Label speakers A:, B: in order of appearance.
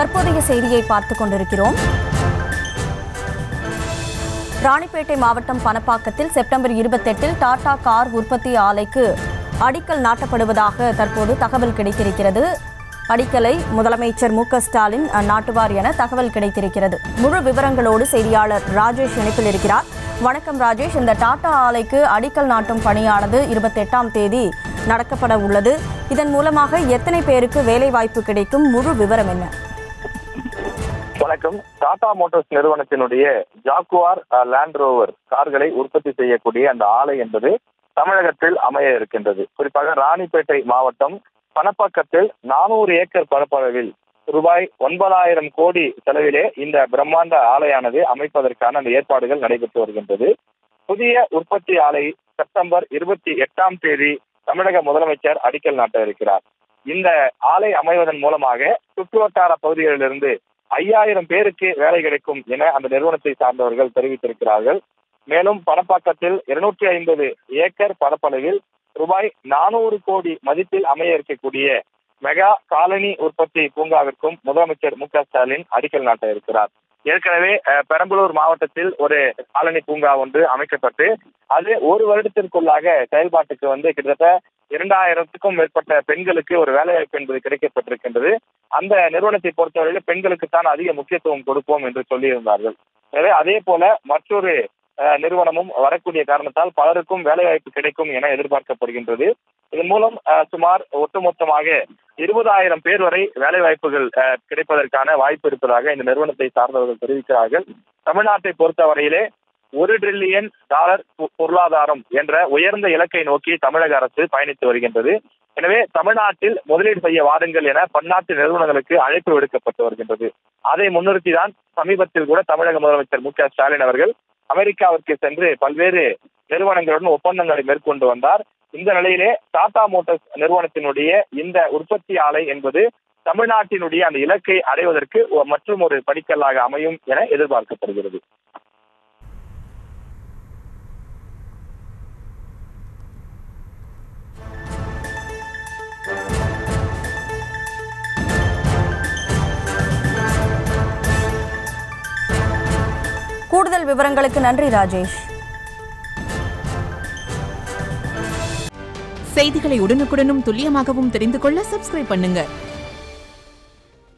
A: தற்போதைய செய்தியை பார்த்துக் கொண்டிருக்கிறோம் ராணிப்பேட்டை மாவட்டம் பனப்பாக்கத்தில் செப்டம்பர் இருபத்தெட்டில் டாடா கார் உற்பத்தி ஆலைக்கு அடிக்கல் நாட்டப்படுவதாக தற்போது தகவல் கிடைத்திருக்கிறது அடிக்கலை முதலமைச்சர் மு க ஸ்டாலின் நாட்டுவார் என தகவல் கிடைத்திருக்கிறது முழு விவரங்களோடு செய்தியாளர் ராஜேஷ் இணைப்பில் இருக்கிறார் வணக்கம் ராஜேஷ் இந்த டாடா ஆலைக்கு அடிக்கல் நாட்டும் பணியானது இருபத்தெட்டாம் தேதி நடக்கப்பட உள்ளது இதன் மூலமாக எத்தனை பேருக்கு வேலைவாய்ப்பு கிடைக்கும் முழு விவரம் என்ன
B: வணக்கம் டாடா மோட்டார்ஸ் நிறுவனத்தினுடைய ஜாக்குவார் அஹ், லேண்ட் ரோவர் கார்களை உற்பத்தி செய்யக்கூடிய அந்த ஆலை என்பது தமிழகத்தில் அமைய இருக்கின்றது குறிப்பாக ராணிப்பேட்டை மாவட்டம் பணப்பக்கத்தில் நானூறு ஏக்கர் பரப்பளவில் ரூபாய் ஒன்பதாயிரம் கோடி செலவிலே இந்த பிரம்மாண்ட ஆலையானது அமைப்பதற்கான அந்த ஏற்பாடுகள் நடைபெற்று வருகின்றது புதிய உற்பத்தி ஆலை செப்டம்பர் இருபத்தி எட்டாம் தேதி தமிழக முதலமைச்சர் அடிக்கல் நாட்ட இருக்கிறார் இந்த ஆலை அமைவதன் மூலமாக சுற்றுவட்டார பகுதிகளிலிருந்து ஐயாயிரம் பேருக்கு வேலை கிடைக்கும் என அந்த நிறுவனத்தை சார்ந்தவர்கள் தெரிவித்திருக்கிறார்கள் மேலும் பணப்பாக்கத்தில் இருநூற்றி ஐம்பது ஏக்கர் பரப்பளவில் ரூபாய் நானூறு கோடி மதிப்பில் அமைய இருக்கக்கூடிய மெகா காலனி உற்பத்தி பூங்காவிற்கும் முதலமைச்சர் மு க ஸ்டாலின் அடிக்கல் நாட்ட இருக்கிறார் ஏற்கனவே அஹ், பெரம்பலூர் மாவட்டத்தில் ஒரு காலனி பூங்கா ஒன்று அமைக்கப்பட்டு அது ஒரு வருடத்திற்குள்ளாக செயல்பாட்டுக்கு வந்து கிட்டத்தட்ட இரண்டாயிரத்துக்கும் மேற்பட்ட பெண்களுக்கு ஒரு வேலைவாய்ப்பு என்பது கிடைக்கப்பட்டிருக்கின்றது அந்த நிறுவனத்தை பொறுத்தவரையில் பெண்களுக்கு தான் அதிக முக்கியத்துவம் கொடுப்போம் என்று சொல்லியிருந்தார்கள் எனவே அதே போல மற்றொரு அஹ், நிறுவனமும் வரக்கூடிய காரணத்தால் பலருக்கும் வேலைவாய்ப்பு கிடைக்கும் என எதிர்பார்க்கப்படுகின்றது இதன் மூலம் அஹ், சுமார் ஒட்டுமொத்தமாக இருபதாயிரம் பேர் வரை வேலைவாய்ப்புகள் அஹ், கிடைப்பதற்கான வாய்ப்பு இருப்பதாக இந்த நிறுவனத்தை சார்ந்தவர்கள் தெரிவிக்கிறார்கள் தமிழ்நாட்டை பொறுத்தவரையிலே ஒரு டிரில்லியன் டாலர் பொ- பொருளாதாரம் என்ற உயர்ந்த இலக்கை நோக்கி தமிழக அரசு பயணித்து வருகின்றது எனவே தமிழ்நாட்டில் முதலீடு செய்ய வாருங்கள் என பன்னாட்டு நிறுவனங்களுக்கு அழைப்பு விடுக்கப்பட்டு வருகின்றது அதை முன்னிறுத்திதான் சமீபத்தில் கூட தமிழக முதலமைச்சர் மு க ஸ்டாலின் அவர்கள் அமெரிக்காவிற்கு சென்று பல்வேறு நிறுவனங்களுடன் ஒப்பந்தங்களை மேற்கொண்டு வந்தார் இந்த நிலையிலே டாடா மோட்டார்ஸ் நிறுவனத்தினுடைய இந்த உற்பத்தி ஆலை என்பது தமிழ்நாட்டினுடைய அந்த இலக்கை அடைவதற்கு ஒ- மற்றும் ஒரு படிக்கல்லாக அமையும் என எதிர்பார்க்கப்படுகிறது
A: கூடுதல் விவரங்களுக்கு நன்றி ராஜேஷ்
C: செய்திகளை உடனுக்குடனும் துல்லியமாகவும் தெரிந்து கொள்ள சப்ஸ்கிரைப் பண்ணுங்க